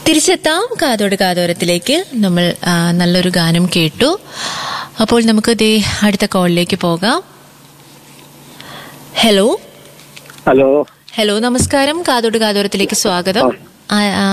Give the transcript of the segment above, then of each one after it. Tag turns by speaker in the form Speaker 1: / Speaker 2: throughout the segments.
Speaker 1: തിരിച്ചെത്താം കാതോട് കാതോരത്തിലേക്ക് നമ്മൾ ആ, നല്ലൊരു ഗാനം കേട്ടു അപ്പോൾ നമുക്ക് ദേ അടുത്ത കോളിലേക്ക് പോകാം ഹലോ
Speaker 2: ഹലോ
Speaker 1: ഹലോ നമസ്കാരം കാതോട് കാതോരത്തിലേക്ക് സ്വാഗതം ആ, ആ,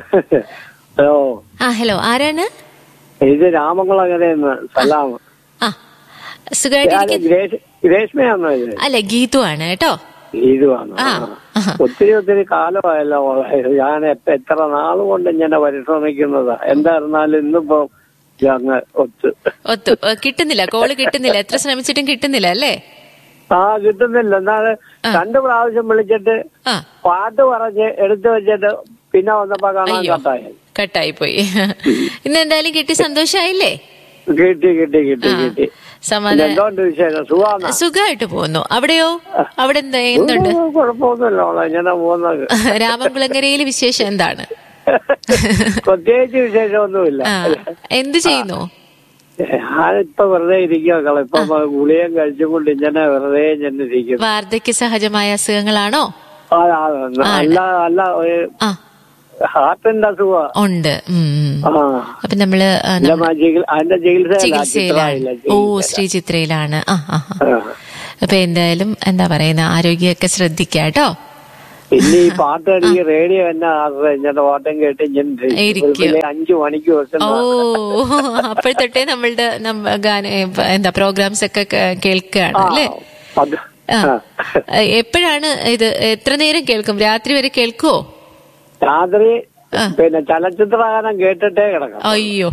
Speaker 2: ഹലോ
Speaker 1: ആ ഹലോ ആരാണ്
Speaker 2: ഇത് രാമകുളങ്ങരയെന്ന് സലാം
Speaker 1: ആ സുഖമായിട്ടിരിക്കുന്നു
Speaker 2: ഗ്രേസ് ഗ്രേഷ്മയാണോ ഇത്
Speaker 1: അല്ല ഗീതു ആണ് കേട്ടോ
Speaker 2: ഇതുവാണ്
Speaker 1: ആ, ആ.
Speaker 2: ഒത്തിരി ഒത്തിരി കാലമായല്ലോ മോളെ. ഞാൻ എപ്പ എത്ര നാൾ കൊണ്ട് ഇങ്ങനെ പരിശ്രമിക്കുന്നതാ എന്തായിരുന്നാലും ഇന്നിപ്പോ ഇത് അങ്ങ് ഒത്ത്
Speaker 1: ഒത്തു ഏ, കിട്ടുന്നില്ല കോള് കിട്ടുന്നില്ല എത്ര ശ്രമിച്ചിട്ടും കിട്ടുന്നില്ല അല്ലേ
Speaker 2: ആ കിട്ടുന്നില്ല എന്നാല് രണ്ടു പ്രാവശ്യം വിളിച്ചിട്ട്
Speaker 1: ആ
Speaker 2: പാട്ട് പറഞ്ഞ് എടുത്തു വെച്ചിട്ട് പിന്നെ വന്നപ്പോ കാണാൻ
Speaker 1: അയ്യോ
Speaker 2: കട്ടായി
Speaker 1: കട്ടായി പോയി ഇന്ന് എന്തായാലും കിട്ടി സന്തോഷായില്ലേ
Speaker 2: കിട്ടി കിട്ടി കിട്ടി
Speaker 1: ആ,
Speaker 2: കിട്ടി
Speaker 1: സമാധാനം
Speaker 2: എന്തുകൊണ്ട് വിശേഷം സുഖാണോ
Speaker 1: സുഖമായിട്ട് പോകുന്നു അവിടെയോ അവിടെ എന്താ എന്തുണ്ട്
Speaker 2: ഒന്നും കുഴപ്പമൊന്നുമില്ല മോളെ ഇങ്ങനെ പോകുന്നത്
Speaker 1: രാമൻകുളങ്ങരയിലെ വിശേഷം എന്താണ്
Speaker 2: പ്രത്യേകിച്ച് വിശേഷമൊന്നുമില്ല
Speaker 1: ആ എന്ത് ചെയ്യുന്നു
Speaker 2: ഞാനിപ്പോ വെറുതെ ഇരിക്കുക ഇപ്പൊ ഗുളിയും കഴിച്ചുകൊണ്ട് ഇങ്ങനെ വെറുതെ ഞാൻ ഇരിക്കുന്നു
Speaker 1: വാർദ്ധക്യ സഹജമായ അസുഖങ്ങളാണോ
Speaker 2: ആ, ആ, അല്ല അല്ല ഒരു
Speaker 1: ആ
Speaker 2: ഹാർട്ടിന്റെ അസുഖ
Speaker 1: ഉണ്ട് ഉം, ഉം.
Speaker 2: ആ
Speaker 1: അപ്പൊ നമ്മള് ആ,
Speaker 2: ഇല്ല,
Speaker 1: നമ്മ-
Speaker 2: മാ, ചികിൽ- അതിന്റെ ചികിത്സ
Speaker 1: ചികിത്സയിലാണ് ഓ ശ്രീ ചിത്രയിലാണ് ആ ആ ആ. അപ്പൊ എന്തായാലും എന്താ പറയുന്ന ആരോഗ്യമൊക്കെ ശ്രദ്ധിക്കുക കേട്ടോ
Speaker 2: പിന്നെ ഈ പാട്ട് എനിക്ക് റേഡിയോ തന്നെ ആറ് ഇങ്ങനെ പാട്ടും കേട്ട് ഇങ്ങനെ
Speaker 1: ഇരിക്കും.
Speaker 2: വെളുപ്പിനെ അഞ്ചു മണിക്ക്
Speaker 1: ഓ
Speaker 2: വെക്കുന്ന
Speaker 1: അപ്പോഴത്തൊട്ടേ നമ്മളുടെ നമ്മ ഗാന എന്താ പ്രോഗ്രാംസ് ഒക്കെ കേ- കേൾക്കുകയാണ് അല്ലേ
Speaker 2: അത്
Speaker 1: ആ
Speaker 2: ആ.
Speaker 1: എപ്പോഴാണ് ഇത് എത്ര നേരം കേൾക്കും രാത്രി വരെ കേൾക്കുവോ
Speaker 2: രാത്രി പിന്നെ ചലച്ചിത്രഗാനം കേട്ടിട്ടേ കിടക്കാം
Speaker 1: അയ്യോ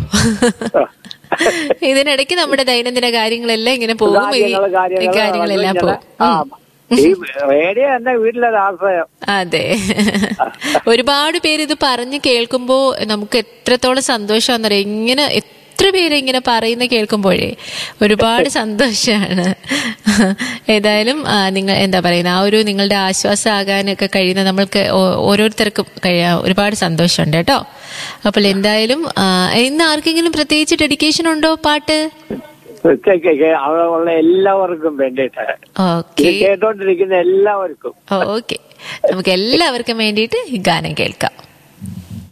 Speaker 1: ഇതിനിടയ്ക്ക് നമ്മുടെ ദൈനംദിന കാര്യങ്ങളെല്ലാം ഇങ്ങനെ പോകും ഈ
Speaker 2: കാര്യങ്ങള്
Speaker 1: ഈ
Speaker 2: കാര്യങ്ങള്
Speaker 1: കാര്യങ്ങളെല്ലാം
Speaker 2: ഇങ്ങനെ,
Speaker 1: പോകും
Speaker 2: ആ,
Speaker 1: ഉം.
Speaker 2: ഈ റേഡിയോ എന്റെ വീട്ടിലൊരു ആശ്രയം
Speaker 1: അതെ ഒരുപാട് പേര് ഇത് പറഞ്ഞ് കേൾക്കുമ്പോ നമുക്ക് എത്രത്തോളം സന്തോഷമാണെന്നറിയാം ഇങ്ങനെ എത്ര പേര് ഇങ്ങനെ പറയുന്ന കേൾക്കുമ്പോഴേ ഒരുപാട് സന്തോഷമാണ് ഏതായാലും ആ, നിങ്ങൾ എന്താ പറയുന്ന ആ ഒരു നിങ്ങളുടെ ആശ്വാസമാകാനൊക്കെ കഴിയുന്ന നമ്മൾക്ക് ഓ- ഓരോരുത്തർക്കും കഴിയാ ഒരുപാട് സന്തോഷമുണ്ട് കേട്ടോ അപ്പോൾ എന്തായാലും ആ, ഇന്ന് ആർക്കെങ്കിലും പ്രത്യേകിച്ച് ഡെഡിക്കേഷൻ ഉണ്ടോ പാട്ട്
Speaker 2: ഉച്ചയ്ക്ക് കേ- അവിടെ ഉള്ള എല്ലാവർക്കും വേണ്ടിയിട്ട്
Speaker 1: ഓക്കെ
Speaker 2: ഇത് കേട്ടോണ്ടിരിക്കുന്ന എല്ലാവർക്കും
Speaker 1: ഓക്കെ നമുക്ക് എല്ലാവർക്കും വേണ്ടിയിട്ട് ഈ ഗാനം കേൾക്കാം